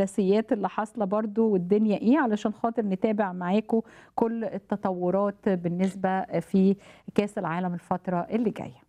الاحداثيات اللي حاصله برضو والدنيا ايه علشان خاطر نتابع معاكم كل التطورات بالنسبه في كاس العالم الفتره اللي جايه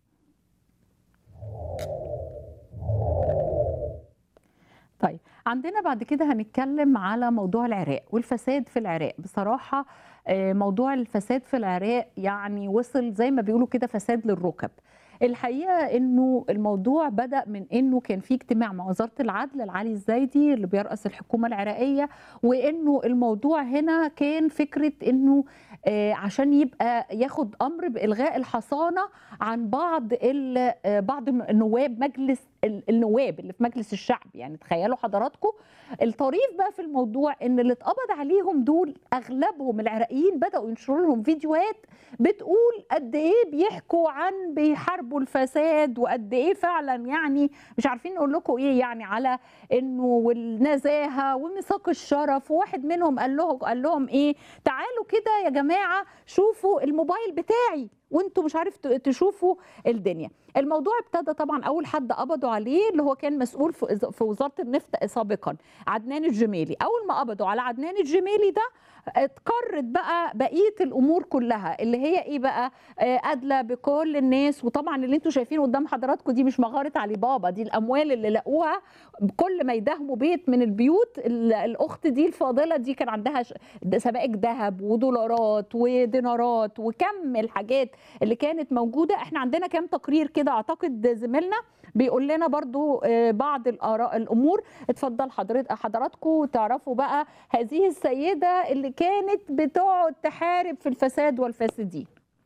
طيب عندنا بعد كده هنتكلم على موضوع العراق والفساد في العراق بصراحة آه، موضوع الفساد في العراق يعني وصل زي ما بيقولوا كده فساد للركب الحقيقة انه الموضوع بدأ من انه كان في اجتماع مع وزارة العدل العلي الزايدي اللي بيرأس الحكومة العراقية وانه الموضوع هنا كان فكرة انه آه، عشان يبقى ياخد امر بالغاء الحصانة عن بعض ال- آه، بعض نواب مجلس ال- النواب اللي في مجلس الشعب يعني تخيلوا حضراتكم الطريف بقى في الموضوع ان اللي اتقبض عليهم دول اغلبهم العراقيين بداوا ينشروا لهم فيديوهات بتقول قد ايه بيحكوا عن بيحاربوا الفساد وقد ايه فعلا يعني مش عارفين نقول لكم ايه يعني على انه والنزاهه وميثاق الشرف وواحد منهم قال لهم قال لهم ايه تعالوا كده يا جماعه شوفوا الموبايل بتاعي وانتوا مش عارف ت- تشوفوا الدنيا الموضوع ابتدى طبعا اول حد قبضوا عليه اللي هو كان مسؤول في في وزاره النفط سابقا عدنان الجميلي اول ما قبضوا على عدنان الجميلي ده اتكرت بقى بقيه الامور كلها اللي هي ايه بقى آه، ادلى بكل الناس وطبعا اللي انتم شايفينه قدام حضراتكم دي مش مغاره علي بابا دي الاموال اللي لقوها كل ما يداهموا بيت من البيوت ال- الاخت دي الفاضله دي كان عندها ش- سبائك ذهب ودولارات ودينارات وكم الحاجات اللي كانت موجوده احنا عندنا كام تقرير كده اعتقد زميلنا بيقول لنا برضو آه، بعض الاراء الامور اتفضل حضرتك حضراتكم تعرفوا بقى هذه السيده اللي كانت بتقعد تحارب في الفساد والفاسدين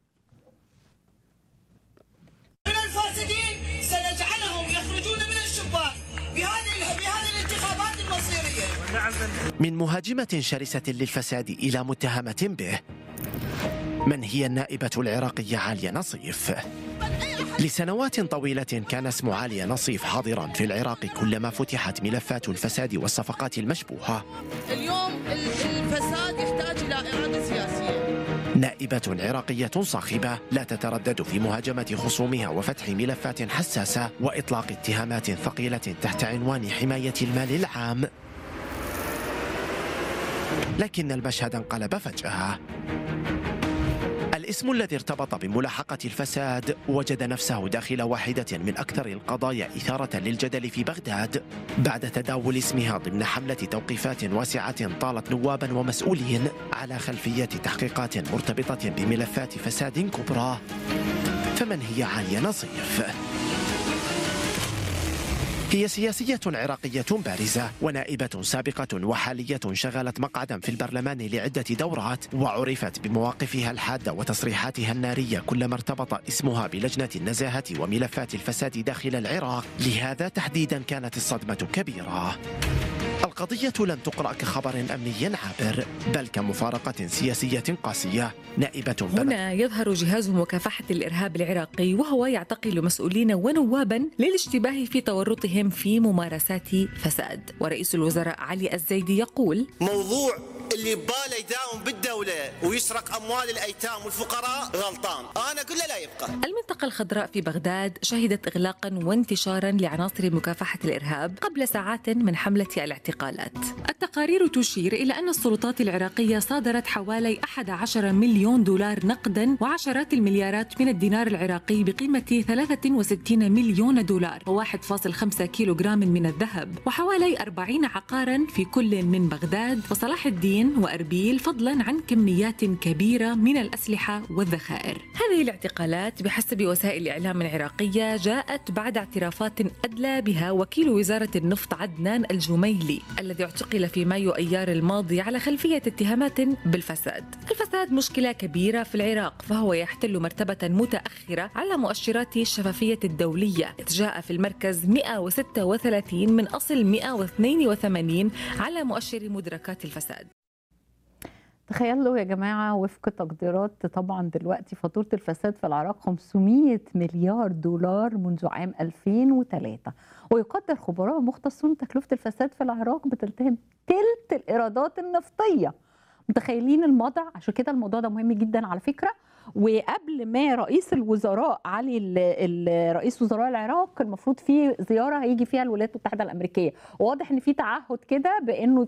من الفاسدين سنجعلهم يخرجون من الشباك بهذه بهذه الانتخابات المصيريه من مهاجمة شرسة للفساد إلى متهمة به من هي النائبة العراقية عالية نصيف لسنوات طويلة كان اسم عالية نصيف حاضرا في العراق كلما فتحت ملفات الفساد والصفقات المشبوهة اليوم ال- الفساد يحتاج الى اراده سياسيه نائبة عراقية صاخبة لا تتردد في مهاجمة خصومها وفتح ملفات حساسة وإطلاق اتهامات ثقيلة تحت عنوان حماية المال العام لكن المشهد انقلب فجأة الاسم الذي ارتبط بملاحقة الفساد وجد نفسه داخل واحدة من أكثر القضايا إثارة للجدل في بغداد بعد تداول اسمها ضمن حملة توقيفات واسعة طالت نوابا ومسؤولين على خلفية تحقيقات مرتبطة بملفات فساد كبرى فمن هي عالية نصيف؟ هي سياسية عراقية بارزة ونائبة سابقة وحالية شغلت مقعدا في البرلمان لعدة دورات وعرفت بمواقفها الحادة وتصريحاتها النارية كلما ارتبط اسمها بلجنة النزاهة وملفات الفساد داخل العراق لهذا تحديدا كانت الصدمة كبيرة القضية لم تقرأ كخبر أمني عابر بل كمفارقة سياسية قاسية نائبة بدأت هنا يظهر جهاز مكافحة الإرهاب العراقي وهو يعتقل مسؤولين ونوابا للاشتباه في تورطهم في ممارسات فساد ورئيس الوزراء علي الزيدي يقول موضوع اللي بباله يداوم بالدولة ويسرق أموال الأيتام والفقراء غلطان أنا أقول له لا يبقى المنطقة الخضراء في بغداد شهدت إغلاقا وانتشارا لعناصر مكافحة الإرهاب قبل ساعات من حملة الاعتقالات التقارير تشير إلى أن السلطات العراقية صادرت حوالي 11 مليون دولار نقدا وعشرات المليارات من الدينار العراقي بقيمة 63 مليون دولار و1.5 كيلو جرام من الذهب وحوالي 40 عقارا في كل من بغداد وصلاح الدين وأربيل فضلا عن كميات كبيرة من الأسلحة والذخائر هذه الاعتقالات بحسب وسائل الإعلام العراقية جاءت بعد اعترافات أدلى بها وكيل وزارة النفط عدنان الجميلي الذي اعتقل في مايو أيار الماضي على خلفية اتهامات بالفساد الفساد مشكلة كبيرة في العراق فهو يحتل مرتبة متأخرة على مؤشرات الشفافية الدولية إذ جاء في المركز 136 من أصل 182 على مؤشر مدركات الفساد تخيلوا يا جماعة وفق تقديرات طبعا دلوقتي فاتورة الفساد في العراق 500 مليار دولار منذ عام 2003 ويقدر خبراء مختصون تكلفة الفساد في العراق بتلتهم تلت الإيرادات النفطية متخيلين المضع عشان كده الموضوع ده مهم جدا على فكره وقبل ما رئيس الوزراء علي ال- ال- رئيس وزراء العراق المفروض في زياره هيجي فيها الولايات المتحده الامريكيه واضح ان في تعهد كده بانه